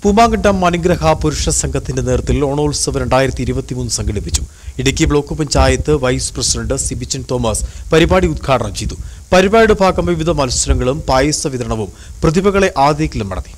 പൂമാങ്കണ്ടം അനുഗ്രഹ പുരുഷ സംഘത്തിന്റെ നേതൃത്വത്തിൽ ഓണോത്സവം രണ്ടായിരത്തി ഇരുപത്തിമൂന്ന് സംഘടിപ്പിച്ചു Idukki block panchayat vice president Sibichan Thomas പരിപാടി ഉദ്ഘാടനം ചെയ്തു പരിപാടിയുടെ ഭാഗമായി വിവിധ മത്സരങ്ങളും പായസ വിതരണവും പ്രതിഭകളെ ആദരിക്കലും നടത്തി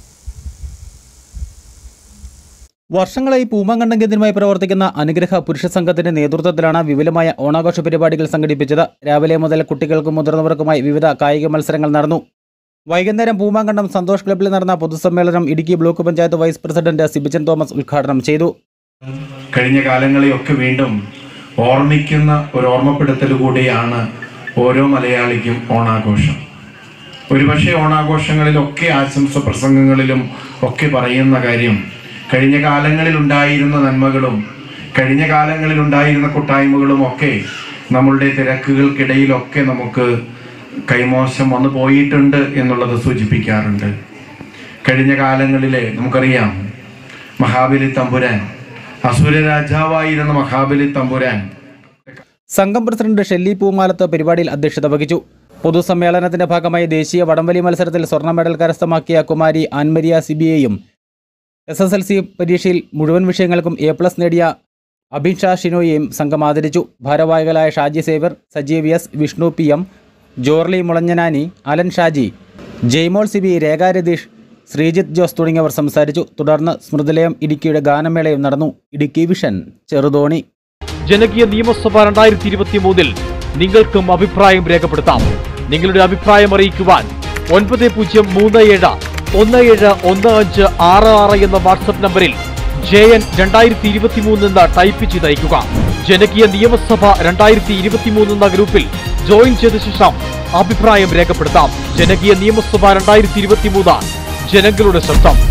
വർഷങ്ങളായി പൂമാങ്കണ്ടം കേന്ദ്രമായി പ്രവർത്തിക്കുന്ന അനുഗ്രഹ പുരുഷ സംഘത്തിന്റെ നേതൃത്വത്തിലാണ് വിപുലമായ ഓണാഘോഷ പരിപാടികൾ സംഘടിപ്പിച്ചത് രാവിലെ മുതൽ കുട്ടികൾക്കും മുതിർന്നവർക്കുമായി വിവിധ കായിക മത്സരങ്ങൾ നടന്നു വൈകുന്നേരം പൂമാങ്കണ്ടം സന്തോഷ് ക്ലബ്ബിൽ നടന്ന പൊതുസമ്മേളനം Idukki block panchayat vice president Sibichan Thomas ഉദ്ഘാടനം ചെയ്തു കഴിഞ്ഞ കാലങ്ങളെയൊക്കെ വീണ്ടും ഓർമ്മിക്കുന്ന ഒരു ഓർമ്മപ്പെടുത്തൽ കൂടിയാണ് ഓരോ മലയാളിക്കും ഓണാഘോഷം ഒരുപക്ഷെ ഓണാഘോഷങ്ങളിലൊക്കെ ആശംസ പ്രസംഗങ്ങളിലും ഒക്കെ പറയുന്ന കാര്യം കഴിഞ്ഞ കാലങ്ങളിൽ ഉണ്ടായിരുന്ന നന്മകളും കഴിഞ്ഞ കാലങ്ങളിൽ ഉണ്ടായിരുന്ന കൂട്ടായ്മകളും ഒക്കെ നമ്മളുടെ തിരക്കുകൾക്കിടയിലൊക്കെ നമുക്ക് കൈമോശം വന്നു പോയിട്ടുണ്ട് എന്നുള്ളത് സൂചിപ്പിക്കാറുണ്ട് കഴിഞ്ഞ കാലങ്ങളിലെ നമുക്കറിയാം മഹാബലി തമ്പുരാൻ അസുര രാജാവായിരുന്ന മഹാബലി തമ്പുരാൻ സംഘം പ്രസിഡന്റ് ഷെല്ലി പൂമാലത്ത് പരിപാടിയിൽ അധ്യക്ഷത വഹിച്ചു പൊതുസമ്മേളനത്തിന്റെ ഭാഗമായി ദേശീയ വടംവലി മത്സരത്തിൽ സ്വർണ്ണ മെഡൽ കരസ്ഥമാക്കിയ കുമാരി ആൻമരിയ സിബിയെയും എസ് എസ് എൽ സി പരീക്ഷയിൽ മുഴുവൻ വിഷയങ്ങൾക്കും എ പ്ലസ് നേടിയ അഭിഷ ഷിനോയെയും സംഘം ആദരിച്ചു ഭാരവാഹികളായ Shaji Xavier Sajeev S Vishnu P M Jorly മുളഞ്ഞനാനി അലൻ ഷാജി ജയ്മോൾ സിബി രേഖ രതീഷ് ശ്രീജിത്ത് ജോസ് തുടങ്ങിയവർ സംസാരിച്ചു തുടർന്ന് സ്മൃതിലയം ഇടുക്കിയുടെ ഗാനമേളയും നടന്നു ഇടുക്കി വിഷൻ ചെറുതോണി ജനകീയ നിയമസഭ രണ്ടായിരത്തി ഇരുപത്തി മൂന്നിൽ നിങ്ങൾക്കും അഭിപ്രായം രേഖപ്പെടുത്താം നിങ്ങളുടെ അഭിപ്രായം അറിയിക്കുവാൻ ഒൻപത് പൂജ്യം മൂന്ന് ഏഴ് ഒന്ന് ഏഴ് ഒന്ന് അഞ്ച് ആറ് ആറ് എന്ന വാട്സപ്പ് നമ്പറിൽ ജെ എൻ രണ്ടായിരത്തി ഇരുപത്തി മൂന്ന് എന്ന് ടൈപ്പ് ചെയ്ത് അയക്കുക ജനകീയ നിയമസഭ രണ്ടായിരത്തി ഇരുപത്തി മൂന്ന് എന്ന ഗ്രൂപ്പിൽ ജോയിൻ ചെയ്ത ശേഷം അഭിപ്രായം രേഖപ്പെടുത്താം ജനകീയ നിയമസഭ രണ്ടായിരത്തി ഇരുപത്തി മൂന്ന് ജനങ്ങളുടെ ശബ്ദം